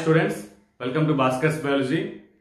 students welcome to Bhaskar's biology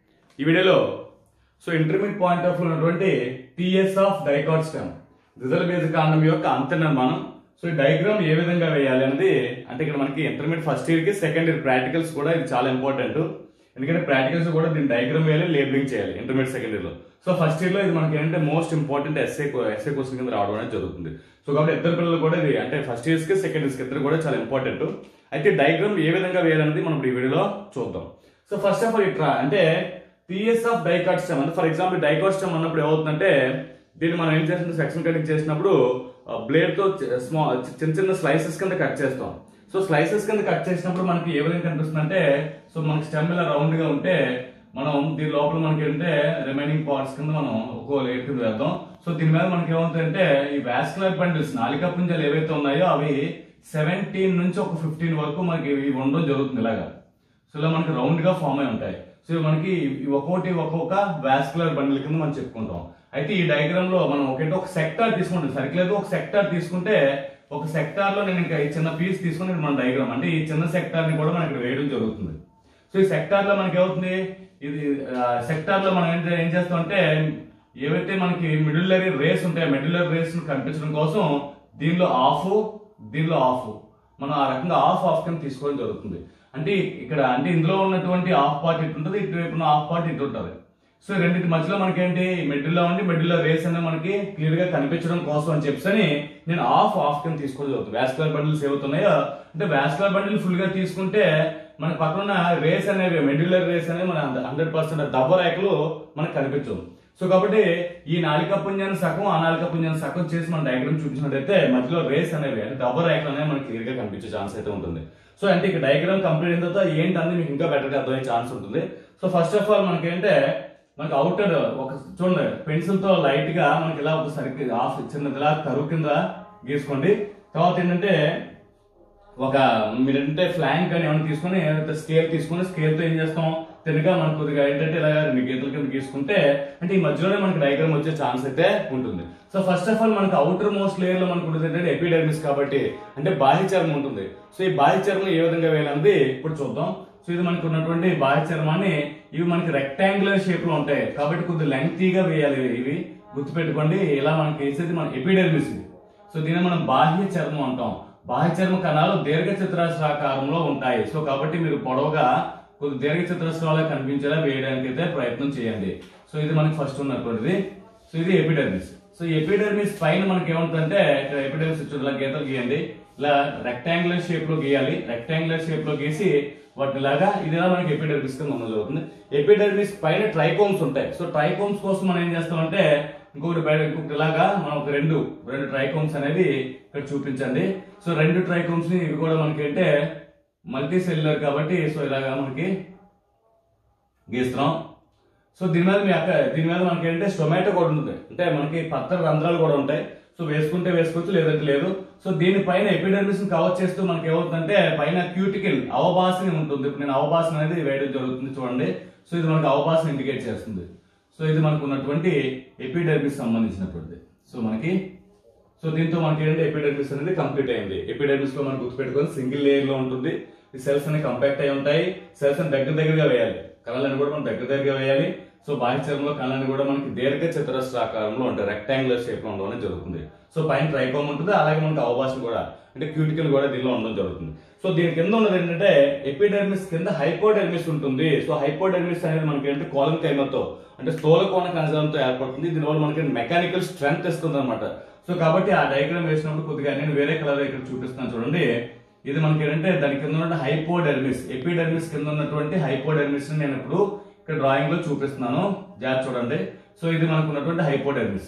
ఈ వీడియోలో so intermediate point of ఉన్నటువంటి టీఎస్ ఆఫ్ డైకాట్ స్టెమ్ రిజల్ బేజ్ కాండం యొక్క అంతర్నిర్మాణం సో ఈ డయాగ్రామ్ ఏ విధంగా వేయాలి అనేది అంటే ఇక్కడ మనకి ఇంటర్మీడియట్ ఫస్ట్ ఇయర్ కి సెకండ్ ఇయర్ ప్రాక్టికల్స్ కూడా ఇది చాలా ఇంపార్టెంట్ ఎందుకంటే ప్రాక్టికల్స్ కూడా దీని డయాగ్రామ్ వేయాలి లేబులింగ్ చేయాలి ఇంటర్మీడియట్ సెకండ్ ఇయర్ లో సో ఫస్ట్ ఇయర్ లో ఇది మనకి ఏంటంటే most important S A S A question కింద రావడం అనేది జరుగుతుంది సో కాబట్టి ఇద్దరు పిల్లలు కూడా ఇది అంటే ఫస్ట్ ఇయర్స్ కి సెకండ్ ఇయర్స్ కి ఇద్దరు కూడా చాలా ఇంపార్టెంట్ అయితే డయాగ్రామ్ ఏ విధంగా వేయాలనేది మనం ఇప్పుడు ఈ వీడియోలో చూద్దాం సో ఫస్ట్ ఆఫ్ ఆల్ ఇట్రా అంటే టీఎస్ ఆఫ్ డైకాట్ స్టెమ్ అంటే ఫర్ ఎగ్జాంపుల్ డైకాట్ స్టెమ్ అన్నప్పుడు ఏమవుతుందంటే దీన్ని మనం ఏం చేస్తుంటే సెక్షన్ కటింగ్ చేసినప్పుడు బ్లేడ్ తో స్మాల్ చిన్న చిన్న స్లైసెస్ కింద కట్ చేస్తాం సో స్లైసెస్ కింద కట్ చేసినప్పుడు మనకి ఏ విధంగా కనిపిస్తుంది అంటే సో మనకి స్టెమ్ ఇలా రౌండ్ గా ఉంటే మనం దీని లోపల మనకి ఏంటంటే రిమైనింగ్ పార్ట్స్ కింద మనం ఒక్కో లేయర్ కింద వేద్దాం సో దీని మీద మనకి ఏమవుతుందంటే ఈ వాస్కులర్ బండిల్స్ నాలిక పుంజాలు ఏవైతే ఉన్నాయో అవి సెవెంటీన్ నుంచి ఒక ఫిఫ్టీన్ వరకు మనకి ఇవి ఉండడం జరుగుతుంది ఇలాగా సో ఇలా మనకి రౌండ్ గా ఫామ్ అయి ఉంటాయి సో ఇవి మనకి ఇవి ఒక్కొక్కటి ఒక్కొక్క వాస్కులర్ బండిల్ కింద మనం చెప్పుకుంటాం అయితే ఈ డయాగ్రామ్ లో మనం ఒకటి ఒక సెక్టార్ తీసుకుంటాం సర్కిల్ ఒక సెక్టార్ తీసుకుంటే ఒక సెక్టార్ లో నేను ఇంకా ఈ చిన్న పీస్ తీసుకుని ఇది మన డయాగ్రామ్ అంటే ఈ చిన్న సెక్టార్ ని కూడా మనం ఇక్కడ వేయడం జరుగుతుంది సో ఈ సెక్టార్ లో మనకి ఏమవుతుంది ఇది సెక్టార్ లో మనం ఏం ఏం చేస్తాం అంటే ఏవైతే మనకి మిడిల్లరీ రేస్ ఉంటాయో మిడిల్లరీ రేస్ కనిపించడం కోసం దీనిలో ఆఫ్ దీనిలో ఆఫ్ మనం ఆ రకంగా ఆఫ్ ఆఫ్ కింద తీసుకోవడం జరుగుతుంది అంటే ఇక్కడ అంటే ఇందులో ఉన్నటువంటి ఆఫ్ పార్ట్ ఇటు ఉంటుంది ఇటువైపున ఆఫ్ పార్ట్ ఇటు ఉంటుంది సో రెండింటి మధ్యలో మనకి ఏంటి మిడిల్ లో ఉండి మిడిల్ లో రేస్ అనేది మనకి క్లియర్ గా కనిపించడం కోసం అని చెప్పని నేను ఆఫ్ ఆఫ్ కింద తీసుకోవడం జరుగుతుంది వాస్కులర్ బండిల్స్ ఏవవుతున్నాయో అంటే వాస్కులర్ బండిల్ ఫుల్ గా తీసుకుంటే మన పక్కన రేస్ అనేవి మిడిల్లర్ రేస్ అనేవి మన హండ్రెడ్ పర్సెంట్ దబ్బ రేఖలు మనకు కనిపించవు సో కాబట్టి ఈ నాలిక పుంజాన్ని సగం ఆ నాలిక పుంజాన్ని సగం చేసి మన డయాగ్రామ్ చూపించినట్టయితే మధ్యలో రేస్ అనేవి అంటే దబ్బ రేఖలు అనేవి మనకి క్లియర్ గా కనిపించే ఛాన్స్ అయితే ఉంటుంది సో అంటే ఇక డయాగ్రామ్ కంప్లీట్ అయిన తర్వాత ఏంటి అనేది మీకు ఇంకా బెటర్ గా అర్థమయ్యే ఛాన్స్ ఉంటుంది సో ఫస్ట్ ఆఫ్ ఆల్ మనకి ఏంటంటే మనకి అవుటర్ ఒక చూడండి పెన్సిల్ తో లైట్ గా మనకి ఇలా ఒక సర్కిల్ ఆఫ్ చిన్నది ఇలా కరువు కింద గీసుకోండి తర్వాత ఏంటంటే ఒక మీరంటే ఫ్లాంక్ అని ఏమైనా తీసుకొని స్కేల్ తీసుకొని స్కేల్ తో ఏం చేస్తాం తినగా మనకు కొద్దిగా ఏంటంటే ఇలా రెండు గీతల కింద గీసుకుంటే అంటే ఈ మధ్యలోనే మనకి డయాగ్రామ్ వచ్చే ఛాన్స్ అయితే ఉంటుంది సో ఫస్ట్ ఆఫ్ ఆల్ మనకి అవుటర్ మోస్ట్ లేయర్ లో మనకు ఉంటుంది ఏంటంటే ఎపిడెర్మిస్ కాబట్టి అంటే బాహ్య చర్మం ఉంటుంది సో ఈ బాహ్య చర్మం ఏ విధంగా వేయాలన్నది ఇప్పుడు చూద్దాం సో ఇది మనకు ఉన్నటువంటి బాహ్య చర్మాన్ని ఇవి మనకి రెక్టాంగులర్ షేప్ లో ఉంటాయి కాబట్టి కొద్దిగా లెంగ్తీగా వేయాలి ఇవి గుర్తుపెట్టుకోండి ఇలా మనకి వేసేది మన ఎపిడెర్మిస్ ఇది సో దీన్ని మనం బాహ్య చర్మం అంటాం బాహ్య చర్మ కణాలు దీర్ఘ చతురస్రాకారంలో ఉంటాయి సో కాబట్టి మీరు పొడవుగా కొద్ది దీర్ఘ చతురస్రాలుగా కనిపించేలా వేయడానికి అయితే ప్రయత్నం చేయండి సో ఇది మనకి ఫస్ట్ ఉన్నటువంటిది సో ఇది ఎపిడెర్మిస్ సో ఎపిడెర్మిస్ పైన మనకి ఏముంటుందంటే ఇక్కడ ఎపిడెర్మిస్ ఇలా గీతలు గీయండి ఇలా రెక్టాంగులర్ షేప్ లో గీయాలి రెక్టాంగులర్ షేప్ లో గీసి వాటిని లాగా ఇది ఇలా మనకి ఎపిడెర్మిస్ కింద మనం జరుగుతుంది ఎపిడెర్మిస్ పైన ట్రైకోమ్స్ ఉంటాయి సో ట్రైకోమ్స్ కోసం మనం ఏం చేస్తామంటే ఇంకొకటి బయట ఇంకొకటి ఇలాగా మనం ఒక రెండు రెండు ట్రైకోమ్స్ అనేది ఇక్కడ చూపించండి సో రెండు ట్రైకోమ్స్ ని ఇవి కూడా మనకి అంటే మల్టీ సెల్యులర్ కాబట్టి సో ఇలాగా మనకి గీస్తున్నాం సో దీని మీద మీ అక్క దీని మీద మనకి ఏంటంటే స్టొమాటో కూడా ఉంటుంది అంటే మనకి పత్ర రంధ్రాలు కూడా ఉంటాయి సో వేసుకుంటే వేసుకోవచ్చు లేదంటే లేదు సో దీనిపైన ఎపిడెర్మిస్ ని కవర్ చేస్తూ మనకి ఏమవుతుందంటే పైన క్యూటికల్ అవబాసన ఉంటుంది ఇప్పుడు నేను అవబాసన అనేది వేయడం జరుగుతుంది చూడండి సో ఇది మనకి అవబాసన ఇండికేట్ చేస్తుంది సో ఇది మనకు ఉన్నటువంటి ఎపిడెర్మిస్ సంబంధించినటువంటిది సో మనకి సో దీంతో మనకి ఏంటంటే ఎపిడెర్మిస్ అనేది కంప్లీట్ అయింది ఎపిడెర్మిస్ లో మనం గుర్తుపెట్టుకొని సింగిల్ లేయర్ లో ఉంటుంది ఈ సెల్స్ అనేవి కంపాక్ట్ అయి ఉంటాయి సెల్స్ అని దగ్గర దగ్గరగా వేయాలి కళలను కూడా మనం దగ్గర దగ్గరగా వేయాలి సో బాహ్య చర్మంలో కళలను కూడా మనకి దీర్ఘ చతురస్రాకారంలో ఉంటాయి రెక్టాంగులర్ షేప్ లో ఉండడం జరుగుతుంది సో పైన ట్రైకోమ్ ఉంటుంది అలాగే మనకి అవకాశం కూడా అంటే క్యూటికల్ కూడా దీనిలో ఉండడం జరుగుతుంది సో దీని కింద ఉన్నది ఏంటంటే ఎపిడెర్మిస్ కింద హైపోడెర్మిస్ ఉంటుంది సో హైపోడెర్మిస్ అనేది మనకి ఏంటంటే కోలం కైమతో అంటే స్థూల కోణ కణజాలంతో ఏర్పడుతుంది దీనివల్ల మనకి మెకానికల్ స్ట్రెంగ్త్ ఇస్తుంది అనమాట సో కాబట్టి ఆ డయాగ్రామ్ వేసినప్పుడు కొద్దిగా నేను వేరే కలర్ ఇక్కడ చూపిస్తున్నాను చూడండి ఇది మనకి ఏంటంటే దాని కింద ఉన్న హైపోడెర్మిస్ ఎపిడెర్మిస్ కింద ఉన్నటువంటి హైపోడెర్మిస్ ని నేను ఇప్పుడు ఇక్కడ డ్రాయింగ్ లో చూపిస్తున్నాను జాగ్రత్త చూడండి సో ఇది మనకు ఉన్నటువంటి హైపోడెర్మిస్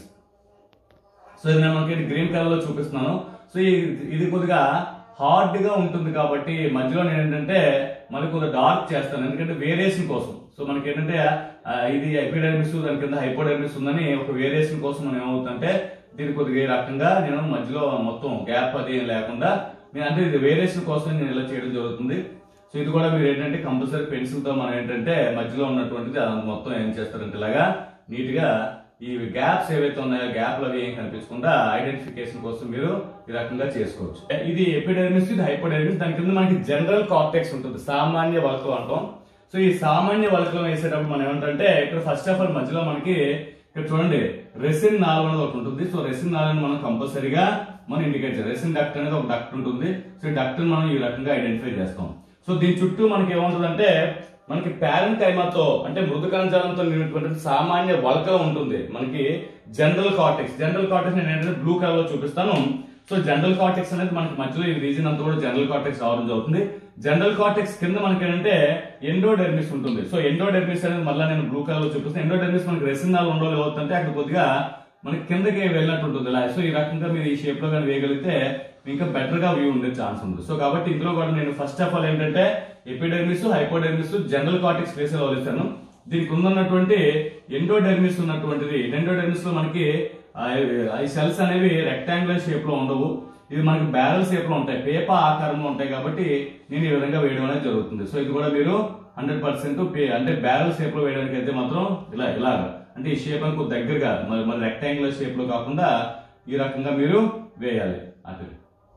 సో ఇది నేను మనకి గ్రీన్ కలర్ లో చూపిస్తున్నాను సో ఈ- ఇది కొద్దిగా హార్డ్ గా ఉంటుంది కాబట్టి మధ్యలో నేను ఏంటంటే మళ్ళీ కొద్దిగా డార్క్ చేస్తాను ఎందుకంటే వేరియేషన్ కోసం సో మనకి ఏంటంటే ఆ, ఇది ఎపిడెర్మిస్ దాని కింద హైపోడెర్మిస్ ఉందని ఒక వేరియేషన్ కోసం మనం ఏమవుతుందంటే దీని కొద్దిగా ఈ రకంగా నేను మధ్యలో మొత్తం గ్యాప్ అది ఏం లేకుండా నేను అంటే ఇది వేరియేషన్ కోసం నేను ఇలా చేయడం జరుగుతుంది సో ఇది కూడా మీరు ఏంటంటే కంపల్సరీ పెన్సిల్ తో మనం ఏంటంటే మధ్యలో ఉన్నటువంటిది అది మొత్తం ఏం చేస్తారంటే ఇలాగా నీట్ గా ఈ గ్యాప్స్ ఏవైతే ఉన్నాయో గ్యాప్లు అవి ఏం కనిపించకుండా ఐడెంటిఫికేషన్ కోసం మీరు ఈ రకంగా చేసుకోవచ్చు ఇది ఎపిడెర్మిస్ ఇది హైపోడెర్మిస్ దాని కింద మనకి జనరల్ కార్టెక్స్ ఉంటుంది సామాన్య వలకలు అంటాం సో ఈ సామాన్య వలకలు వేసేటప్పుడు మనం ఏమంటే ఇక్కడ ఫస్ట్ ఆఫ్ ఆల్ మధ్యలో మనకి ఇక్కడ చూడండి రెసిన్ నాలుగు అనేది ఒకటి ఉంటుంది సో రెసిన్ నాలుగు మనం కంపల్సరీగా మనం ఇండికేట్ చేయాలి రెసిన్ డక్ట్ అనేది ఒక డక్ట్ ఉంటుంది సో ఈ డక్ట్ మనం ఈ రకంగా ఐడెంటిఫై చేస్తాం సో దీని చుట్టూ మనకి ఏముంటుంది అంటే మనకి ప్యారెంట్ కైమాతో అంటే మృదు కణజాలంతో నిండినటువంటి సామాన్య వల్కలం ఉంటుంది మనకి జనరల్ కార్టెక్స్ జనరల్ కార్టెక్స్ నేను ఏంటంటే బ్లూ కలర్ లో చూపిస్తాను సో జనరల్ కార్టెక్స్ అనేది మనకి మధ్యలో ఈ రీజన్ అంతా కూడా జనరల్ కార్టెక్స్ రావడం జరుగుతుంది జనరల్ కార్టెక్స్ కింద మనకి ఏంటంటే ఎండోడెర్మిస్ ఉంటుంది సో ఎండోడెర్మిస్ అనేది మళ్ళీ నేను బ్లూ కలర్ లో చూపిస్తాను ఎండోడెర్మిస్ మనకి రెసినాలు ఉండవు అవుతుంటే అక్కడ కొద్దిగా మనకి కిందకి వెళ్ళినట్టు ఉంటుంది ఇలా సో ఈ రకంగా మీరు ఈ షేప్ లో కానీ వేయగలిగితే ఇంకా బెటర్ గా వ్యూ ఉండే ఛాన్స్ ఉంది సో కాబట్టి ఇందులో కూడా నేను ఫస్ట్ ఆఫ్ ఆల్ ఏంటంటే ఎపిడెర్మిస్ హైపోడెర్మిస్ జనరల్ కార్టిక్స్ ఫేస్ వదిలిస్తాను దీనికి ఉన్నటువంటి ఎండోడెర్మిస్ ఉన్నటువంటిది ఎండోడెర్మిస్ లో మనకి ఆ, ఈ సెల్స్ అనేవి రెక్టాంగులర్ షేప్ లో ఉండవు ఇది మనకి బ్యారల్ షేప్ లో ఉంటాయి పేప ఆకారంలో ఉంటాయి కాబట్టి నేను ఈ విధంగా వేయడం అనేది జరుగుతుంది సో ఇది కూడా మీరు హండ్రెడ్ పర్సెంట్ అంటే బ్యారల్ షేప్ లో వేయడానికి అయితే మాత్రం ఇలా ఇలాగా అంటే ఈ షేప్ అనుకో దగ్గరగా మరి మరి రెక్టాంగులర్ షేప్ లో కాకుండా ఈ రకంగా మీరు వేయాలి అటు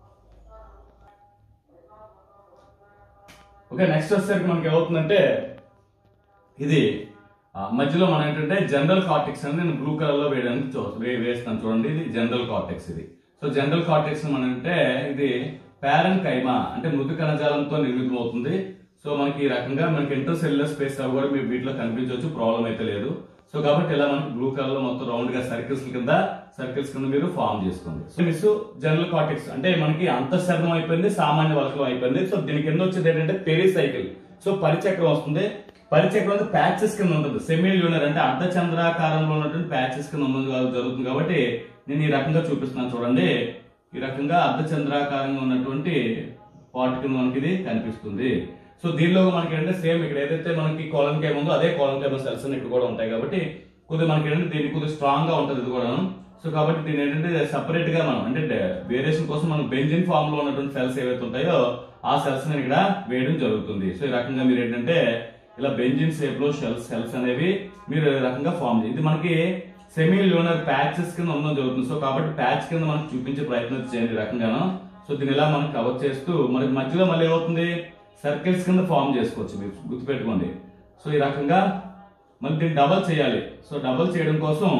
ఓకే నెక్స్ట్ వచ్చేసరికి మనకి ఏమవుతుందంటే ఇది ఆ, మధ్యలో మనం ఏంటంటే జనరల్ కార్టెక్స్ అనేది నేను బ్లూ కలర్ లో వేయడానికి చూ- వే- వేస్తాను చూడండి ఇది జనరల్ కార్టెక్స్ ఇది సో జనరల్ కార్టెక్స్ మనం అంటే ఇది ప్యారన్ కైమా అంటే మృదు కణజాలంతో నిర్మితం అవుతుంది సో మనకి ఈ రకంగా మనకి ఇంటర్ సెల్యులర్ స్పేస్ అవి కూడా మీరు వీటిలో కనిపించవచ్చు ప్రాబ్లం అయితే లేదు సో కాబట్టి ఇలా మనకి బ్లూ కలర్ లో మొత్తం రౌండ్ గా సర్కిల్స్ కింద సర్కిల్స్ కింద మీరు ఫామ్ చేసుకోండి సో మిస్ జనరల్ కార్టెక్స్ అంటే మనకి అంతఃశరణం అయిపోయింది సామాన్య వలకలం అయిపోయింది సో దీని కింద వచ్చేది ఏంటంటే పెరిసైకిల్ సో పరిచక్రం వస్తుంది పరిచక్రం అంటే ప్యాచెస్ కింద ఉంటుంది సెమీ యూనర్ అంటే అర్ధ చంద్రాకారంలో ఉన్నటువంటి ప్యాచెస్ కింద ఉన్నది కాదు- జరుగుతుంది కాబట్టి నేను ఈ రకంగా చూపిస్తున్నాను చూడండి ఈ రకంగా అర్ధ చంద్రాకారంగా ఉన్నటువంటి పార్ట్ కింద మనకి ఇది కనిపిస్తుంది సో దీనిలో మనకి ఏంటంటే సేమ్ ఇక్కడ ఏదైతే మనకి కోలన్ కేమ్ ఉందో అదే కోలన్ కేమ్ సెల్స్ ఇక్కడ కూడా ఉంటాయి కాబట్టి కొద్దిగా మనకి ఏంటంటే దీనికి కొద్దిగా స్ట్రాంగ్ గా ఉంటుంది ఇది కూడా సో కాబట్టి దీని ఏంటంటే సపరేట్ గా మనం అంటే వేరియేషన్ కోసం మనం బెంజిన్ ఫామ్ లో ఉన్నటువంటి సెల్స్ ఏవైతే ఉంటాయో ఆ సెల్స్ ఇక్కడ వేయడం జరుగుతుంది సో ఈ రకంగా మీరు ఏంటంటే ఇలా బెంజిన్ షేప్ లో షెల్స్ సెల్స్ అనేవి మీరు ఈ రకంగా ఫామ్ చేయండి ఇది మనకి సెమీ లూనర్ ప్యాచెస్ కింద ఉండడం జరుగుతుంది సో కాబట్టి ప్యాచ్ కింద మనకు చూపించే ప్రయత్నం చేయండి ఈ రకంగాను సో దీని ఇలా మనం కవర్ చేస్తూ మనకి మధ్యలో మళ్ళీ ఏమవుతుంది సర్కిల్స్ కింద ఫామ్ చేసుకోవచ్చు మీరు గుర్తుపెట్టుకోండి సో ఈ రకంగా మళ్ళీ దీన్ని డబల్ చేయాలి సో డబల్ చేయడం కోసం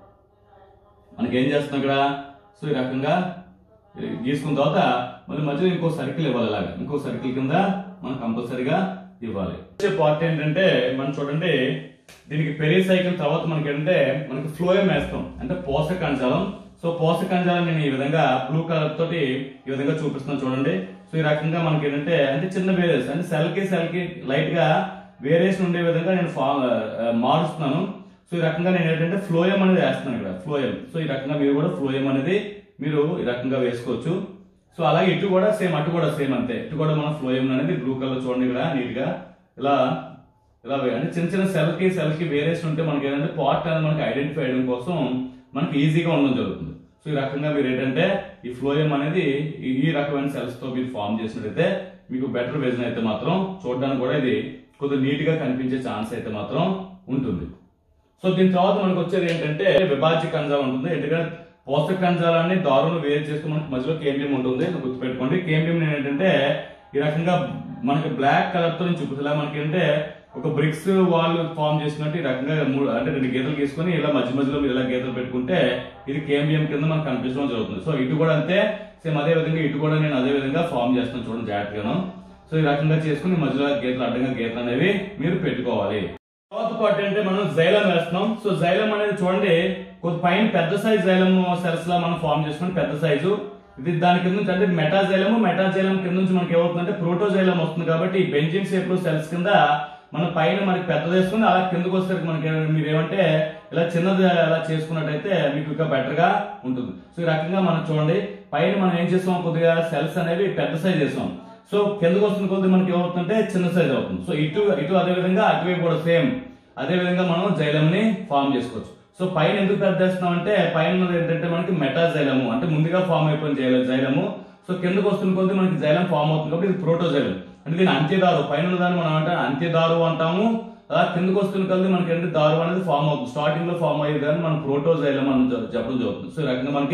మనకి ఏం చేస్తున్నాం ఇక్కడ సో ఈ రకంగా గీసుకున్న తర్వాత మళ్ళీ మధ్యలో ఇంకో సర్కిల్ ఇవ్వాలి అలాగా ఇంకో సర్కిల్ కింద మనం కంపల్సరీగా ఇవ్వాలి వచ్చే పార్ట్ ఏంటంటే మనం చూడండి దీనికి పెరి సైకిల్ తర్వాత మనకి ఏంటంటే మనకి ఫ్లోయం వేస్తాం అంటే పోషక కణజాలం సో పోషక కణజాలం నేను ఈ విధంగా బ్లూ కలర్ తోటి ఈ విధంగా చూపిస్తున్నాను చూడండి సో ఈ రకంగా మనకి ఏంటంటే అంటే చిన్న వేరియస్ అంటే సెల్ కి సెల్ కి లైట్ గా వేరియేషన్ ఉండే విధంగా నేను ఫామ్ మారుస్తున్నాను సో ఈ రకంగా నేను ఏంటంటే ఫ్లోయం అనేది వేస్తున్నాను ఇక్కడ ఫ్లోయం సో ఈ రకంగా మీరు కూడా ఫ్లోయం అనేది మీరు ఈ రకంగా వేసుకోవచ్చు సో అలాగే ఇటు కూడా సేమ్ అటు కూడా సేమ్ అంతే ఇటు కూడా మనం ఫ్లోయం అనేది బ్లూ కలర్ చూడండి ఇక్కడ నీట్ గా ఇలా ఇలా వే- అంటే చిన్న చిన్న సెల్ కి సెల్ కి వేరియేషన్ ఉంటే మనకి ఏంటంటే పార్ట్ అనేది మనకి ఐడెంటిఫై చేయడం కోసం మనకి ఈజీగా ఉండడం జరుగుతుంది సో ఈ రకంగా మీరు ఏంటంటే ఈ ఫ్లోయం అనేది ఈ- ఈ రకమైన సెల్స్ తో మీరు ఫామ్ చేసినట్టయితే మీకు బెటర్ విజన్ అయితే మాత్రం చూడడానికి కూడా ఇది కొద్దిగా నీట్ గా కనిపించే ఛాన్స్ అయితే మాత్రం ఉంటుంది సో దీని తర్వాత మనకు వచ్చేది ఏంటంటే విభాజ్య కణజాలం ఉంటుంది ఎందుకంటే పోషక కణజాలాన్ని దారులు వేరు చేస్తూ మనకి మధ్యలో కేంద్రం ఉంటుంది ఇది గుర్తుపెట్టుకోండి కేంద్రం ఏంటంటే ఈ రకంగా మనకి బ్లాక్ కలర్ తో నేను చూపిస్తా మనకి ఏంటంటే ఒక బ్రిక్స్ వాల్ ఫామ్ చేసినట్టు ఈ రకంగా మూడు అంటే రెండు గీతలు తీసుకొని ఇలా మధ్య మధ్యలో మీరు ఇలా గీతలు పెట్టుకుంటే ఇది కేంద్రం కింద మనకు కనిపించడం జరుగుతుంది సో ఇటు కూడా అంతే సేమ్ అదే విధంగా ఇటు కూడా నేను అదే విధంగా ఫామ్ చేస్తాను చూడండి జాగ్రత్తగాను సో ఈ రకంగా చేసుకుని మధ్యలో గీతలు అడ్డంగా గీతలు అనేవి మీరు పెట్టుకోవాలి తర్వాత పార్ట్ అంటే మనం జైలం వేస్తున్నాం సో జైలం అనేది చూడండి కొద్ది పైన పెద్ద సైజ్ జైలం సెల్స్ లా మనం ఫామ్ చేసుకుని పెద్ద సైజు ఇది దాని కింద నుంచి అంటే మెటాజైలము మెటాజైలం కింద నుంచి మనకి ఏమవుతుందంటే ప్రోటోజైలం వస్తుంది కాబట్టి ఈ బెంజిన్ షేప్ లో సెల్స్ కింద మన పైన మనకి పెద్దది వేసుకుని అలా కిందకు వచ్చేసరికి మనకి మీరు ఏమంటే ఇలా చిన్నది అలా చేసుకున్నట్టయితే మీకు ఇంకా బెటర్ గా ఉంటుంది సో ఈ రకంగా మనం చూడండి పైన మనం ఏం చేస్తాం కొద్దిగా సెల్స్ అనేవి పెద్ద సైజ్ చేస్తాం సో కిందకు వస్తున్న కొద్ది మనకి ఏమవుతుందంటే చిన్న సైజ్ అవుతుంది సో ఇటు ఇటు అదే విధంగా అటువైపు కూడా సేమ్ అదే విధంగా మనం జైలంని ఫామ్ చేసుకోవచ్చు సో పైన ఎందుకు పెద్ద చేస్తున్నాం అంటే పైన ఉన్నది ఏంటంటే మనకి మెటాజైలము అంటే ముందుగా ఫామ్ అయిపోయిన జైలం జైలము సో కిందకు వస్తున్న కొద్ది మనకి జైలం ఫామ్ అవుతుంది కాబట్టి ఇది ప్రోటోజైలం అంటే దీని అంత్యదారు పైన ఉన్నదాన్ని మనం అంటే అంత్యదారు అంటాము అలా కిందకు వస్తున్న కొద్ది మనకి ఏంటంటే దారు అనేది ఫామ్ అవుతుంది స్టార్టింగ్ లో ఫామ్ అయ్యేది కానీ మనం ప్రోటోజైలం అని చె- చెప్పడం జరుగుతుంది సో ఈ రకంగా మనకి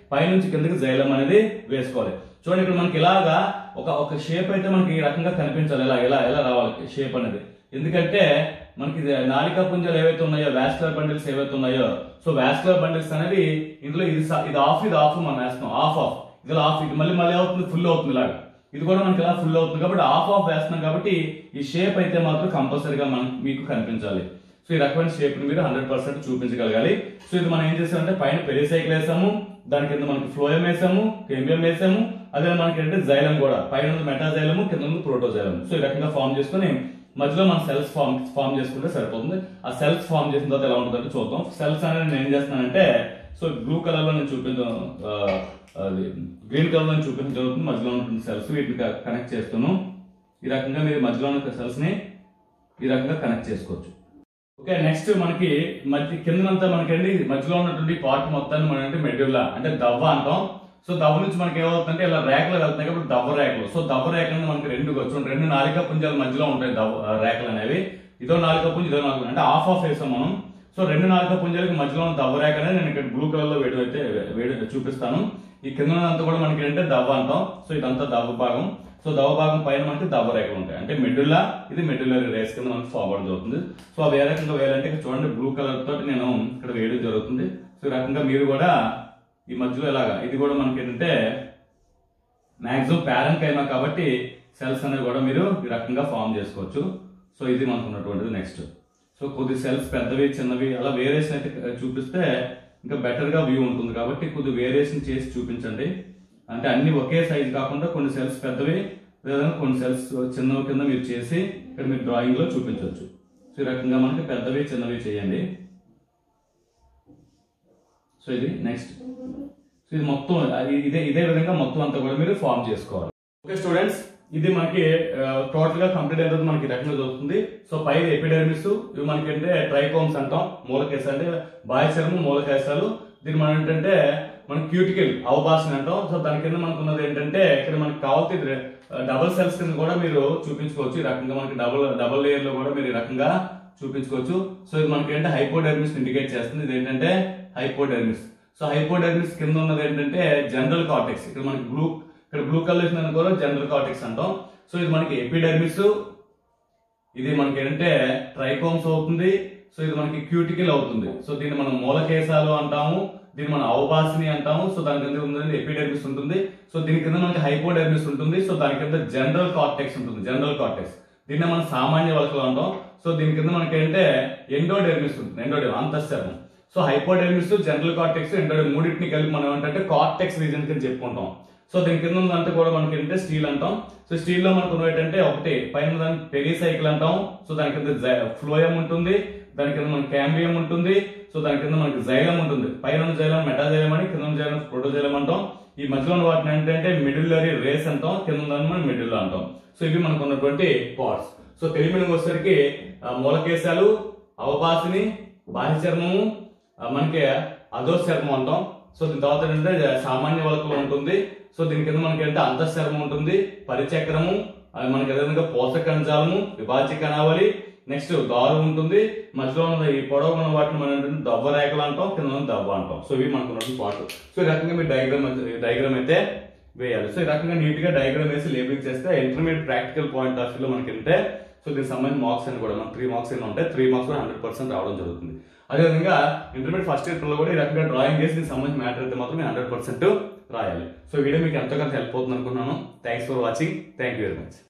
పైనుంచి కిందకి జైలం అనేది వేసుకోవాలి చూడండి ఇక్కడ మనకి ఇలాగా ఒక ఒక షేప్ అయితే మనకి ఈ రకంగా కనిపించాలి ఇలా ఇలా ఇలా రావాలి షేప్ అనేది ఎందుకంటే మనకి ఇది నాలికా పుంజాలు ఏవైతే ఉన్నాయో వాస్కులర్ బండిల్స్ ఏవైతే ఉన్నాయో సో వాస్కులర్ బండిల్స్ అనేది ఇందులో ఇది స- ఇది ఆఫ్ ఇది ఆఫ్ మనం వేస్తాం ఆఫ్ ఆఫ్ ఇది ఆఫ్ ఇది మళ్ళీ మళ్ళీ అవుతుంది ఫుల్ అవుతుంది ఇలాగా ఇది కూడా మనకి ఇలా ఫుల్ అవుతుంది కాబట్టి ఆఫ్ ఆఫ్ వేస్తున్నాం కాబట్టి ఈ షేప్ అయితే మాత్రం కంపల్సరీగా మనం మీకు కనిపించాలి సో ఈ రకమైన షేప్ ని మీరు హండ్రెడ్ పర్సెంట్ చూపించగలగాలి సో ఇది మనం ఏం చేసామంటే పైన పెరిసైకిల్ వేసాము దాని కింద మనకి ఫ్లోయం వేసాము కెంబియం వేసాము అదే మనకి ఏంటంటే జైలం కూడా పైన ఉంది మెటాజైలము కింద ఉంది ప్రోటోజైలం సో ఈ రకంగా ఫామ్ చేసుకుని మధ్యలో మనం సెల్స్ ఫామ్ ఫామ్ చేసుకుంటే సరిపోతుంది ఆ సెల్స్ ఫామ్ చేసిన తర్వాత ఎలా ఉంటుందంటే చూద్దాం సెల్స్ అనేది నేను ఏం చేస్తున్నానంటే సో బ్లూ కలర్ లో నేను చూపించాను ఆ, అది గ్రీన్ కలర్ లో నేను చూపించడం జరుగుతుంది మధ్యలో ఉంటుంది సెల్స్ వీటిని కనెక్ట్ చేస్తాను ఈ రకంగా మీరు మధ్యలో ఉన్న సెల్స్ ని ఈ రకంగా కనెక్ట్ చేసుకోవచ్చు ఓకే నెక్స్ట్ మనకి మధ్య కిందనంతా మనకండి మధ్యలో ఉన్నటువంటి పార్ట్ మొత్తాన్ని మనం అంటే మెడ్యుల్లా అంటే దవ్వ అంటాం సో దవ్వ నుంచి మనకి ఏమవుతుందంటే ఇలా రేఖలు వెళ్తున్నాయి కాబట్టి దవ్వ రేఖలు సో దవ్వ రేఖలు మనకి రెండు వచ్చి రెండు నాలుక పుంజాల మధ్యలో ఉంటాయి దవ్వ ఆ, రేఖలు అనేవి ఇదో నాలుక పుంజ ఇదో నాలుగు అంటే ఆఫ్ ఆఫ్ వేసాం మనం సో రెండు నాలుక పుంజాలకి మధ్యలో ఉన్న దవ్వ రేఖ అనేది నేను ఇక్కడ బ్లూ కలర్ లో వేడి అయితే వేడి చూపిస్తాను ఈ కింద అంతా కూడా మనకి ఏంటంటే దవ్వ అంటాం సో ఇదంతా దవ్వ భాగం సో దవ భాగం పైన మనకి దవ్వ రేఖలు ఉంటాయి అంటే మెడ్యుల్లా ఇది మెడ్యులరీ రేస్ కింద మనకి ఫార్వర్డ్ అవుతుంది సో అవి ఏ రకంగా వేయాలంటే ఇక్కడ చూడండి బ్లూ కలర్ తోటి నేను ఇక్కడ వేయడం జరుగుతుంది సో ఈ రకంగా మీరు కూడా ఈ మధ్యలో ఇలాగా ఇది కూడా మనకి ఏంటంటే మాక్సిమం పేరెంట్ అయినా కాబట్టి సెల్స్ అనేవి కూడా మీరు ఈ రకంగా ఫామ్ చేసుకోవచ్చు సో ఇది మనకు ఉన్నటువంటిది నెక్స్ట్ సో కొద్ది సెల్స్ పెద్దవి చిన్నవి అలా వేరియేషన్ అయితే చూపిస్తే ఇంకా బెటర్ గా వ్యూ ఉంటుంది కాబట్టి కొద్ది వేరియేషన్ చేసి చూపించండి అంటే అన్ని ఒకే సైజ్ కాకుండా కొన్ని సెల్స్ పెద్దవి లేదా కొన్ని సెల్స్ చిన్నవి కింద మీరు చేసి ఇక్కడ మీరు డ్రాయింగ్ లో చూపించవచ్చు సో ఈ రకంగా మనకి పెద్దవి చిన్నవి చేయండి సో ఇది నెక్స్ట్ సో ఇది మొత్తం అది ఇదే ఇదే విధంగా మొత్తం అంతా కూడా మీరు ఫామ్ చేసుకోవాలి ఓకే స్టూడెంట్స్ ఇది మనకి టోటల్ గా కంప్లీట్ అయిన తర్వాత మనకి ఈ రకంగా దొరుకుతుంది సో పై ఎపిడెర్మిస్ ఇవి మనకి అంటే ట్రైకోమ్స్ అంటాం మూలకేశ అంటే బాహ్యచర్మం మూలకేశాలు దీన్ని మనం ఏంటంటే మన క్యూటికల్ అవభాషణ అంటాం సో దాని కింద మనకు ఉన్నది ఏంటంటే ఇక్కడ మనకి కావాల్సి డబుల్ సెల్స్ కింద కూడా మీరు చూపించుకోవచ్చు ఈ రకంగా మనకి డబుల్ డబుల్ లేయర్ లో కూడా మీరు ఈ రకంగా చూపించుకోవచ్చు సో ఇది మనకి ఏంటంటే హైపోడెర్మిస్ ఇండికేట్ చేస్తుంది ఇది ఏంటంటే హైపోడెర్మిస్ సో హైపోడెర్మిస్ కింద ఉన్నది ఏంటంటే జనరల్ కార్టెక్స్ ఇక్కడ మనకి బ్లూ ఇక్కడ బ్లూ కలర్ ఇచ్చిన కూడా జనరల్ కార్టెక్స్ అంటాం సో ఇది మనకి ఎపిడెర్మిస్ ఇది మనకి ఏంటంటే ట్రైకోమ్స్ అవుతుంది సో ఇది మనకి క్యూటికల్ అవుతుంది సో దీన్ని మనం మూలకేశాలు అంటాము దీన్ని మనం అవభాసిని అంటాము సో దాని కింద ఉంది ఎపిడెర్మిస్ ఉంటుంది సో దీని కింద మనకి హైపోడెర్మిస్ ఉంటుంది సో దాని కింద జనరల్ కార్టెక్స్ ఉంటుంది జనరల్ కార్టెక్స్ దీన్ని మనం సామాన్య వలకలు అంటాం సో దీని కింద మనకి ఏంటంటే ఎండోడెర్మిస్ ఉంటుంది ఎండోడెర్మ్ అంతఃశర్మం so hypodermis general cortex endoderm మూడింటిని కలిపి మనం ఏంటంటే కార్టెక్స్ రీజన్ కింద చెప్పుకుంటాం సో దీని కింద ఉందంటే కూడా మనకి ఏంటంటే స్టీల్ అంటాం సో స్టీల్ లో మనకు ఏంటంటే ఒకటి పైన దాని పెరిసైకిల్ అంటాం సో దాని కింద ఫ్లోయం ఉంటుంది దాని కింద మనకి క్యాంబియం ఉంటుంది సో దాని కింద మనకి జైలం ఉంటుంది పైన ఉన్న జైలం మెటాజైలం అని కింద ఉన్న జైలం ప్రోటోజైలం అంటాం ఈ మధ్యలో ఉన్న వాటిని ఏంటంటే మిడిల్లరీ రేస్ అంటాం కింద ఉన్న మనం మిడిల్ అంటాం సో ఇవి మనకు ఉన్నటువంటి పార్ట్స్ సో తెలుగు మీడియం వచ్చేసరికి ఆ, మూలకేశాలు అవభాసిని బాహ్య చర్మము ఆ, మనకి అధో చర్మం అంటాం సో దీని తర్వాత ఏంటంటే సామాన్య వలకలు ఉంటుంది సో దీని కింద మనకి ఏంటంటే అంతఃచర్మం ఉంటుంది పరిచక్రము అది మనకి అదేవిధంగా పోషక కణజాలము విభాజ్య కణావళి నెక్స్ట్ దారు ఉంటుంది మధ్యలో ఉన్న ఈ పొడవు ఉన్న వాటిని మనం ఏంటంటే దవ్వ రేఖలు అంటాం కింద ఉన్న దవ్వ అంటాం సో ఇవి మనకు ఉన్నటువంటి పార్ట్ సో ఈ రకంగా మీరు డయాగ్రామ్ డయాగ్రామ్ అయితే వేయాలి సో ఈ రకంగా నీట్ గా డయాగ్రామ్ వేసి లేబుల్ చేస్తే ఇంటర్మీడియట్ ప్రాక్టికల్ పాయింట్ ఆఫ్ వ్యూలో మనకి అంటే సో దీనికి సంబంధించిన మార్క్స్ అని కూడా మనకి త్రీ మార్క్స్ అని ఉంటాయి త్రీ మార్క్స్ కూడా హండ్రెడ్ పర్సెంట్ రావడం జరుగుతుంది అదేవిధంగా ఇంటర్మీడియట్ ఫస్ట్ ఇయర్ లో కూడా ఈ రకంగా డ్రాయింగ్ చేసి దీనికి సంబంధించిన మ్యాటర్ అయితే మాత్రం హండ్రెడ్ పర్సెంట్ రాయాలి సో ఈ వీడియో మీకు ఎంతగానో హెల్ప్ అవుతుంది అనుకున్నాను thanks for watching thank you very much